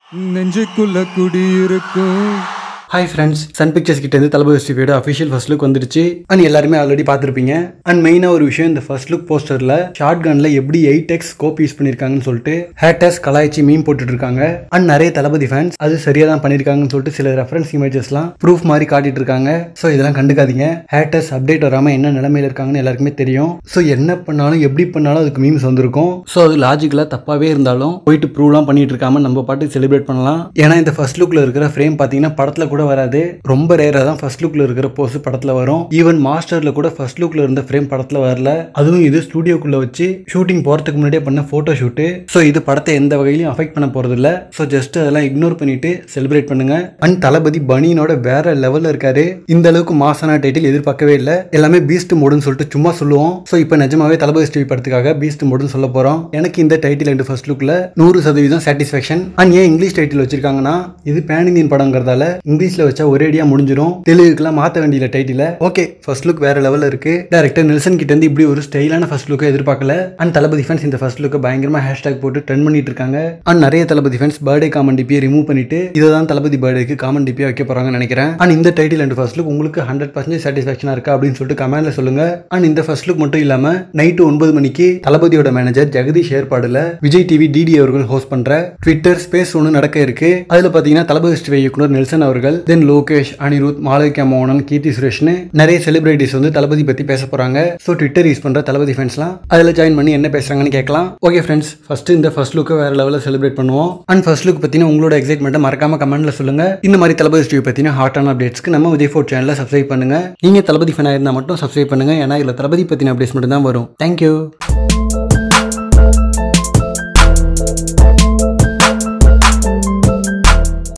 நெஞ்சுக்குள்ள குடியிருக்கும் hi friends Sun Pictures கிட்ட இருந்து தளபதி ஸ்டீவியோட அஃபிஷியல் ஃபர்ஸ்ட் லுக் வந்துருச்சு அண்ட் எல்லாருமே ஆல்ரெடி பார்த்துருப்பீங்க அண்ட் மெயினாக ஒரு விஷயம் இந்த ஃபர்ஸ்ட் லுக் போஸ்டரில் ஷார்ட் கன்ல எப்படி எயிட் எக்ஸ் கோப் யூஸ் பண்ணியிருக்காங்கன்னு சொல்லிட்டு ஹேட்டர்ஸ் கலாய்ச்சி மீன் போட்டுட்டு இருக்காங்க அண்ட் நிறைய தளபதி ஃபேன்ஸ் அது சரியாக தான் பண்ணியிருக்காங்கன்னு சொல்லிட்டு சில ரெஃபரன்ஸ் இமேஜஸ்லாம் ப்ரூஃப் மாதிரி காட்டிட்டு இருக்காங்க ஸோ இதெல்லாம் கண்டுக்காதீங்க ஹேட்டர்ஸ் அப்டேட் வராமல் என்ன நிலமையில இருக்காங்கன்னு எல்லாருக்குமே தெரியும் ஸோ என்ன பண்ணாலும் எப்படி பண்ணாலும் அதுக்கு மீம்ஸ் வந்திருக்கும் ஸோ அது லாஜிக்கலாக தப்பாகவே இருந்தாலும் போயிட்டு ப்ரூவ்லாம் பண்ணிட்டு இருக்காம நம்ம பாட்டு செலிப்ரேட் பண்ணலாம் ஏன்னா இந்த ஃபர்ஸ்ட் லுக்ல இருக்கிற ஃப்ரேம் பார்த்தீங்கன்னா படத்தில் கூட வராது ரொம்ப ரேராக தான் ஃபர்ஸ்ட் லுக்ல இருக்கிற போஸ் படத்தில் வரும் ஈவன் மாஸ்டர்ல கூட ஃபர்ஸ்ட் லுக்ல இருந்த ஃப்ரேம் படத்தில் வரல அதுவும் இது ஸ்டூடியோக்குள்ள வச்சு ஷூட்டிங் போகிறதுக்கு முன்னாடியே பண்ண ஃபோட்டோ ஷூட்டு ஸோ இது படத்தை எந்த வகையிலையும் அஃபெக்ட் பண்ண போகிறது இல்ல ஸோ ஜஸ்ட் அதெல்லாம் இக்னோர் பண்ணிட்டு செலிப்ரேட் பண்ணுங்க அண்ட் தளபதி பனியனோட வேற லெவலில் இருக்காரு இந்த அளவுக்கு மாசான டைட்டில் எதிர்பார்க்கவே இல்லை எல்லாமே பீஸ்ட் மோடுன்னு சொல்லிட்டு சும்மா சொல்லுவோம் ஸோ இப்போ நிஜமாவே தளபதி ஸ்டீவி படத்துக்காக பீஸ்ட் மோடுன்னு சொல்ல போகிறோம் எனக்கு இந்த டைட்டில் அண்ட் ஃபர்ஸ்ட் லுக்கில் நூறு சதவீதம் சாட்டிஸ்ஃபேக்ஷன் அண்ட் ஏன் இங்கிலீஷ் டைட்டில் வச்சிருக்காங்கன்னா இது பேன் இந்தியன் படங்கிறதால இங்கிலீஷில் வச்சா ஒரேடியாக முடிஞ்சிடும் தெலுங்குக்குலாம் மாற்ற வேண்டிய டைட்டில் ஓகே ஃபர்ஸ்ட் லுக் வேற லெவலில் இருக்கு டேரக்டர் நெல்சன் கிட்ட இருந்து இப்படி ஒரு ஸ்டைலான ஃபர்ஸ்ட் லுக்கை எதிர்பார்க்கல அண்ட் தளபதி ஃபேன்ஸ் இந்த ஃபர்ஸ்ட் லுக்கை பயங்கரமாக ஹேஷ்டாக் போட்டு ட்ரெண்ட் பண்ணிட்டு இருக்காங்க அண்ட் நிறைய தளபதி ஃபேன்ஸ் பர்த்டே காமன் டிபியை ரிமூவ் பண்ணிட்டு இதை தான் தளபதி பர்த்டேக்கு காமன் டிபியாக வைக்க போறாங்கன்னு நினைக்கிறேன் அண்ட் இந்த டைட்டில் அண்ட் ஃபர்ஸ்ட் லுக் உங்களுக்கு ஹண்ட்ரட் பர்சன்டேஜ் சாட்டிஸ்ஃபேக்ஷனாக இருக்கா அப்படின்னு சொல்லிட்டு கமெண்ட்ல சொல்லுங்க அண்ட் இந்த ஃபர்ஸ்ட் லுக் மட்டும் இல்லாம நைட்டு ஒன்பது மணிக்கு தளபதியோட மேனேஜர் ஜெகதீஷ் ஏற்பாடுல விஜய் டிவி டிடி அவர்கள் ஹோஸ்ட் பண்ற ட்விட்டர் ஸ்பேஸ் ஒன்று நடக்க இருக்கு அதுல பாத்தீங்கன்னா தளபதி ஸ்ரீ இயக்குனர் நெல்சன் அவர்கள் தென் லோகேஷ் அனிருத் மாளவிகா மோகனன் கீர்த்தி சுரேஷ்னு நிறைய செலிபிரிட்டிஸ் வந்து தளபதி பத்தி பேச போறாங்க ஸோ ட்விட்டர் யூஸ் பண்ற தளபதி ஃபேன்ஸ்லாம் அதில் ஜாயின் பண்ணி என்ன பேசுறாங்கன்னு கேட்கலாம் ஓகே ஃப்ரெண்ட்ஸ் ஃபர்ஸ்ட் இந்த ஃபர்ஸ்ட் லுக்கை வேற லெவலில் செலிப்ரேட் பண்ணுவோம் அண்ட் ஃபர்ஸ்ட் லுக் பத்தின உங்களோட எக்ஸைட்மெண்ட்டை மறக்காம கமெண்ட்ல சொல்லுங்க இந்த மாதிரி தளபதி ஸ்ரீ பத்தின ஹாட்டான அப்டேட்ஸ்க்கு நம்ம விஜய் ஃபோர் சேனலை சப்ஸ்கிரைப் பண்ணுங்க நீங்க தளபதி ஃபேனாக இருந்தால் மட்டும் சப்ஸ்கிரைப் பண்ணுங்க ஏன்னா இதில் தளபதி பத்தின அப்டேட்ஸ் மட்டும் தான் வரும் தேங்க்யூ